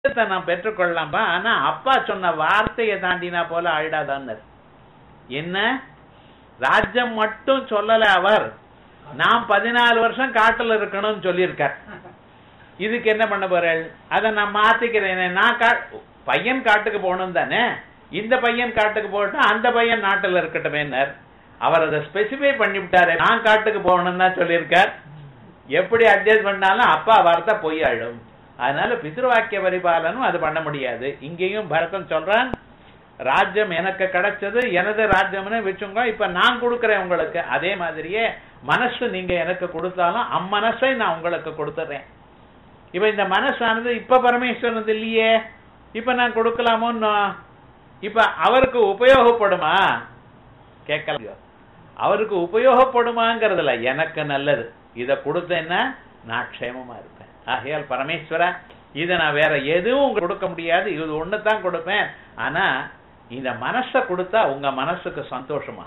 ராஜ்யத்தை நான் பெற்றுக்கொள்ளலாம்பா ஆனா அப்பா சொன்ன வார்த்தையை தாண்டினா போல ஆயிடாதான்னு என்ன ராஜ்யம் மட்டும் சொல்லல அவர் நான் பதினாலு வருஷம் காட்டுல இருக்கணும்னு சொல்லியிருக்கார் இதுக்கு என்ன பண்ண போறேன் அதை நான் மாத்திக்கிறேன் நான் கா பையன் காட்டுக்கு போகணும் தானே இந்த பையன் காட்டுக்கு போகட்டும் அந்த பையன் நாட்டுல இருக்கட்டுமேனர் அவர் அதை ஸ்பெசிஃபை பண்ணிவிட்டாரு நான் காட்டுக்கு போகணும்னு தான் சொல்லியிருக்கார் எப்படி அட்ஜஸ்ட் பண்ணாலும் அப்பா வார்த்தை பொய் ஆயிடும் அதனால பித்ருவாக்கிய பரிபாலனும் அது பண்ண முடியாது இங்கேயும் பரதன் சொல்றான் ராஜ்யம் எனக்கு கிடைச்சது எனது ராஜ்யம்னு வச்சுங்க இப்ப நான் கொடுக்கறேன் உங்களுக்கு அதே மாதிரியே மனசு நீங்க எனக்கு கொடுத்தாலும் அம்மனசை நான் உங்களுக்கு கொடுத்துறேன் இப்ப இந்த மனசானது இப்ப பரமேஸ்வரனது இல்லையே இப்ப நான் கொடுக்கலாமோன்னு இப்ப அவருக்கு உபயோகப்படுமா கேட்கல அவருக்கு உபயோகப்படுமாங்கிறதுல எனக்கு நல்லது இத கொடுத்தேன்னா நான் க்ஷேமமா இருப்பேன் ஆகையால் பரமேஸ்வரா இதை நான் வேற எதுவும் கொடுக்க முடியாது இது ஒண்ணு தான் கொடுப்பேன் ஆனா இந்த மனசை கொடுத்தா உங்க மனசுக்கு சந்தோஷமா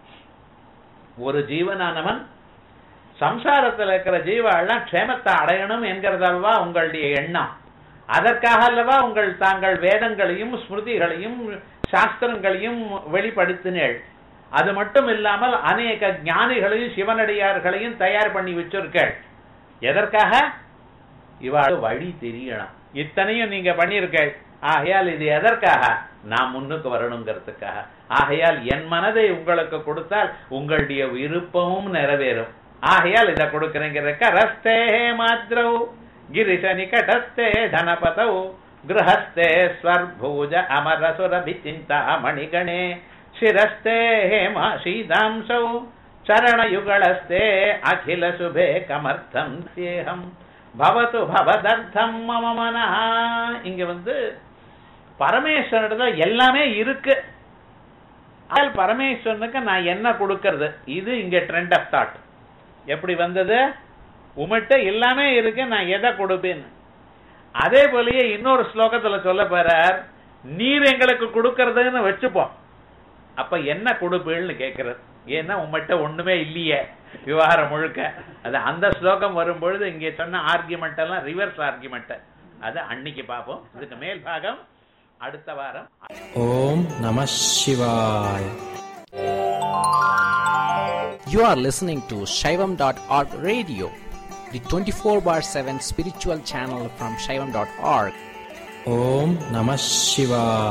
ஒரு ஜீவனானவன் சம்சாரத்தில் இருக்கிற ஜீவாலாம் க்ஷேமத்தை அடையணும் என்கிறதல்வா உங்களுடைய எண்ணம் அதற்காக அல்லவா உங்கள் தாங்கள் வேதங்களையும் ஸ்மிருதிகளையும் சாஸ்திரங்களையும் வெளிப்படுத்தினேள் அது மட்டும் இல்லாமல் அநேக ஞானிகளையும் சிவனடியார்களையும் தயார் பண்ணி வச்சிருக்கள் எதற்காக இவாள் வழி தெரியணும் இத்தனையும் நீங்க பண்ணியிருக்கள் ஆகையால் இது எதற்காக நான் முன்னுக்கு வரணுங்கிறதுக்காக ஆகையால் என் மனதை உங்களுக்கு கொடுத்தால் உங்களுடைய விருப்பமும் நிறைவேறும் ஆகையால் இதை கொடுக்கிறேங்கிறக்க ரஸ்தே மாத்ரௌ ಗಿರಿಶ ನಿಕಟಸ್ಥೆ ಧನಪತೌ ಗೃಹಸ್ಥೆ ಸ್ವರ್ಭೂಜ ಅಮರಸುರಭಿ ಚಿಂತಾಮಣಿಗಣೆ ಶಿರಸ್ಥೆ ಹೇಮ ಶೀದಾಂಸೌ ಚರಣಯುಗಳಸ್ಥೆ ಅಖಿಲ ಶುಭೆ ಕಮರ್ಥಂ ಸೇಹಂ பவத்து பவதர்த்தம் மம மனஹ இங்க வந்து பரமேஸ்வரனிடத்துல எல்லாமே இருக்கு ஆனால் பரமேஸ்வரனுக்கு நான் என்ன கொடுக்கறது இது இங்க ட்ரெண்ட் ஆஃப் தாட் எப்படி வந்தது உமட்ட எல்லாமே இருக்கு நான் எதை கொடுப்பேன்னு அதே போலயே இன்னொரு ஸ்லோகத்துல சொல்ல போறார் நீர் எங்களுக்கு கொடுக்கறதுன்னு வச்சுப்போம் அப்ப என்ன கொடுப்பீள்னு கேட்கறது ஏன்னா உம்மட்ட ஒண்ணுமே இல்லையே விவகாரம் முழுக்க அது அந்த ஸ்லோகம் வரும்பொழுது இங்கே சொன்ன ஆர்குமெண்ட் எல்லாம் ரிவர்ஸ் ஆர்குமெண்ட் அது அன்னைக்கு பார்ப்போம் இதுக்கு மேல் பாகம் அடுத்த வாரம் ஓம் நம சிவாய் You are listening to Shaivam.org radio, the 24 bar 7 spiritual channel from Shaivam.org. ஓம் நம சிவாய்